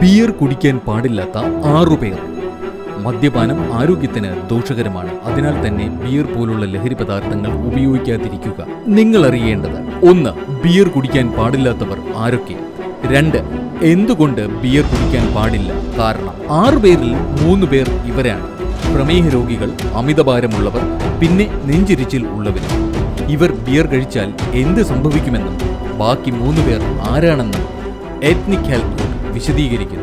beer കുടിക്കാൻ പാടില്ലാത്ത ആറുപേർ മദ്യപാനം ആരോഗ്യത്തിന് ദോഷകരമാണ് അതിനാൽ തന്നെ ബിയർ പോലുള്ള ലഹരി പദാർത്ഥങ്ങൾ ഉപയോഗിക്കാതിരിക്കുക നിങ്ങൾ അറിയേണ്ടത് ഒന്ന് ബിയർ കുടിക്കാൻ പാടില്ലാത്തവർ ആരൊക്കെ രണ്ട് എന്തുകൊണ്ട് ബിയർ കുടിക്കാൻ പാടില്ല കാരണം ആറു പേരിൽ മൂന്ന് പേർ ഇവരാണ് പ്രമേഹ രോഗികൾ അമിതഭാരമുള്ളവർ പിന്നെ നെഞ്ചിരിച്ചിൽ ഉള്ളവരും ഇവർ ബിയർ കഴിച്ചാൽ എന്ത് സംഭവിക്കുമെന്നും ബാക്കി മൂന്ന് പേർ ആരാണെന്നും എത്നിക് ഹെൽത്ത് ബോർഡ് വിശദീകരിക്കുന്നു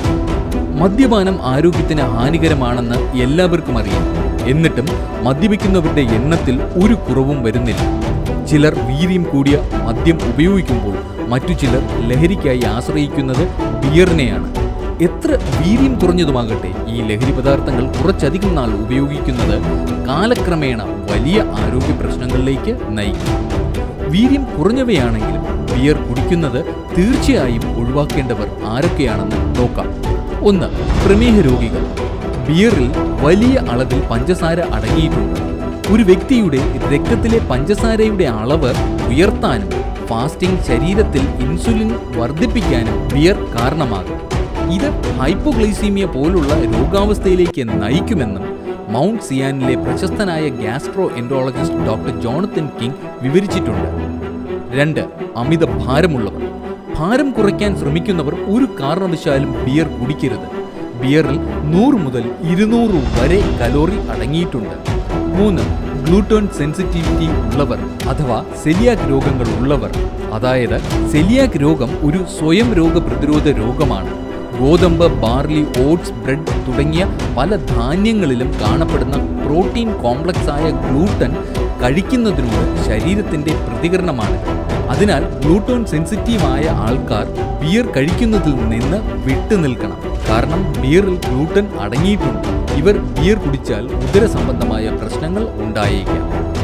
മദ്യപാനം ആരോഗ്യത്തിന് ഹാനികരമാണെന്ന് എല്ലാവർക്കും അറിയാം എന്നിട്ടും മദ്യപിക്കുന്നവരുടെ എണ്ണത്തിൽ ഒരു കുറവും വരുന്നില്ല ചിലർ വീര്യം കൂടിയ മദ്യം ഉപയോഗിക്കുമ്പോൾ മറ്റു ചിലർ ലഹരിക്കായി ആശ്രയിക്കുന്നത് ബിയറിനെയാണ് എത്ര വീര്യം കുറഞ്ഞതുമാകട്ടെ ഈ ലഹരി പദാർത്ഥങ്ങൾ കുറച്ചധികം നാൾ ഉപയോഗിക്കുന്നത് കാലക്രമേണ വലിയ ആരോഗ്യ പ്രശ്നങ്ങളിലേക്ക് നയിക്കും വീര്യം കുറഞ്ഞവയാണെങ്കിലും ബിയർ കുടിക്കുന്നത് തീർച്ചയായും ഒഴിവാക്കേണ്ടവർ ആരൊക്കെയാണെന്ന് നോക്കാം ഒന്ന് പ്രമേഹ രോഗികൾ ബിയറിൽ വലിയ അളവിൽ പഞ്ചസാര അടങ്ങിയിട്ടുണ്ട് ഒരു വ്യക്തിയുടെ രക്തത്തിലെ പഞ്ചസാരയുടെ അളവ് ഉയർത്താനും ഫാസ്റ്റിംഗ് ശരീരത്തിൽ ഇൻസുലിൻ വർദ്ധിപ്പിക്കാനും ബിയർ കാരണമാകും ഇത് ഹൈപ്പോഗ്ലൈസീമിയ പോലുള്ള രോഗാവസ്ഥയിലേക്ക് നയിക്കുമെന്നും മൗണ്ട് സിയാനിലെ പ്രശസ്തനായ gastroenterologist doctor Jonathan King വിവരിച്ചിട്ടുണ്ട് രണ്ട് അമിത ഭാരമുള്ളവർ ഭാരം കുറയ്ക്കാൻ ശ്രമിക്കുന്നവർ ഒരു കാരണവശാലും ബിയർ കുടിക്കരുത് ബിയറിൽ നൂറ് മുതൽ ഇരുന്നൂറ് വരെ കലോറി അടങ്ങിയിട്ടുണ്ട് മൂന്ന് ഗ്ലൂട്ടോൺ സെൻസിറ്റിവിറ്റി ഉള്ളവർ അഥവാ സെലിയാക് രോഗങ്ങൾ ഉള്ളവർ അതായത് സെലിയാക് രോഗം ഒരു സ്വയം രോഗ പ്രതിരോധ രോഗമാണ് ഗോതമ്പ് ബാർലി ഓട്സ് ബ്രെഡ് തുടങ്ങിയ പല ധാന്യങ്ങളിലും കാണപ്പെടുന്ന പ്രോട്ടീൻ കോംപ്ലക്സ് ആയ ഗ്ലൂട്ടൻ കഴിക്കുന്നതിനോട് ശരീരത്തിന്റെ പ്രതികരണമാണ് അതിനാൽ ഗ്ലൂട്ടോൺ സെൻസിറ്റീവായ ആൾക്കാർ ബിയർ കഴിക്കുന്നതിൽ നിന്ന് വിട്ടു നിൽക്കണം കാരണം ബിയറിൽ ഗ്ലൂട്ടൻ അടങ്ങിയിട്ടുണ്ട് ഇവർ ബിയർ കുടിച്ചാൽ ഉദര സംബന്ധമായ പ്രശ്നങ്ങൾ ഉണ്ടായേക്കാം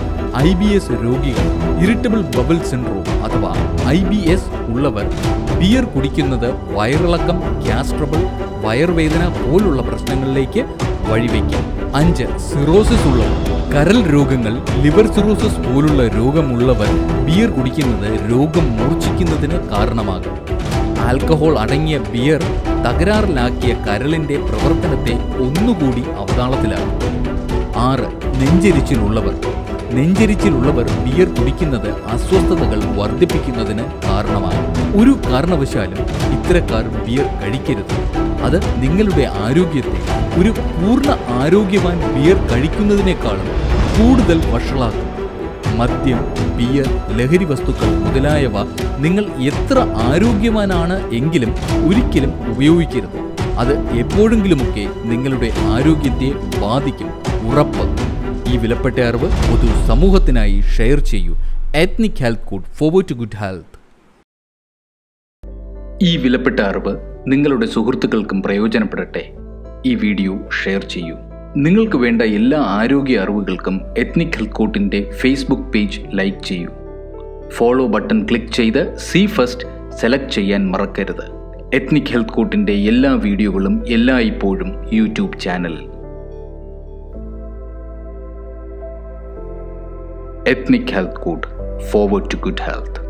ഐ ബി എസ് രോഗികൾ ഇറിറ്റബിൾ ബബിൾ സിൻഡ്രോം അഥവാ ഐ ബി എസ് ഉള്ളവർ ബിയർ കുടിക്കുന്നത് വയറിളക്കം ഗ്യാസ് ട്രബിൾ വയർവേദന പോലുള്ള പ്രശ്നങ്ങളിലേക്ക് വഴിവെക്കാം അഞ്ച് സിറോസിസ് ഉള്ളവർ കരൾ രോഗങ്ങൾ ലിവർ സിറോസിസ് പോലുള്ള രോഗമുള്ളവർ ബിയർ കുടിക്കുന്നത് രോഗം മൂർച്ഛിക്കുന്നതിന് കാരണമാകും ആൽക്കഹോൾ അടങ്ങിയ ബിയർ തകരാറിലാക്കിയ കരളിന്റെ പ്രവർത്തനത്തെ ഒന്നുകൂടി അവതാളത്തിലാക്കും ആറ് നെഞ്ചെരിച്ചിലുള്ളവർ നെഞ്ചെരിച്ചിലുള്ളവർ ബിയർ കുടിക്കുന്നത് അസ്വസ്ഥതകൾ വർദ്ധിപ്പിക്കുന്നതിന് കാരണമാകും ഒരു കാരണവശാലും ഇത്തരക്കാർ ബിയർ കഴിക്കരുത് അത് നിങ്ങളുടെ ആരോഗ്യത്തെ ഒരു പൂർണ്ണ ആരോഗ്യവാൻ ബിയർ കഴിക്കുന്നതിനേക്കാളും കൂടുതൽ വഷളാക്കും മദ്യം ബിയർ ലഹരി വസ്തുക്കൾ മുതലായവ നിങ്ങൾ എത്ര ആരോഗ്യവാനാണ് എങ്കിലും ഒരിക്കലും ഉപയോഗിക്കരുത് അത് എപ്പോഴെങ്കിലുമൊക്കെ നിങ്ങളുടെ ആരോഗ്യത്തെ ബാധിക്കും ഉറപ്പ് ഈ വിലപ്പെട്ട അറിവ് പൊതു സമൂഹത്തിനായി ഷെയർ ചെയ്യൂ ethnic health code forward to good health ഈ വിലപ്പെട്ട അറിവ് നിങ്ങളുടെ സുഹൃത്തുക്കൾക്കും പ്രയോജനപ്പെടട്ടെ ഈ വീഡിയോ ഷെയർ ചെയ്യൂ നിങ്ങൾക്ക് വേണ്ട എല്ലാ ആരോഗ്യ അറിവുകൾക്കും എത്നിക് ഹെൽത്ത് കോട്ടിൻ്റെ ഫേസ്ബുക്ക് പേജ് ലൈക്ക് ചെയ്യൂ ഫോളോ ബട്ടൺ ക്ലിക്ക് ചെയ്ത് സി ഫസ്റ്റ് സെലക്ട് ചെയ്യാൻ മറക്കരുത് എത്നിക് ഹെൽത്ത് കോട്ടിൻ്റെ എല്ലാ വീഡിയോകളും എല്ലാ ഇപ്പോഴും യൂട്യൂബ് ചാനലിൽ ethnic health code forward to good health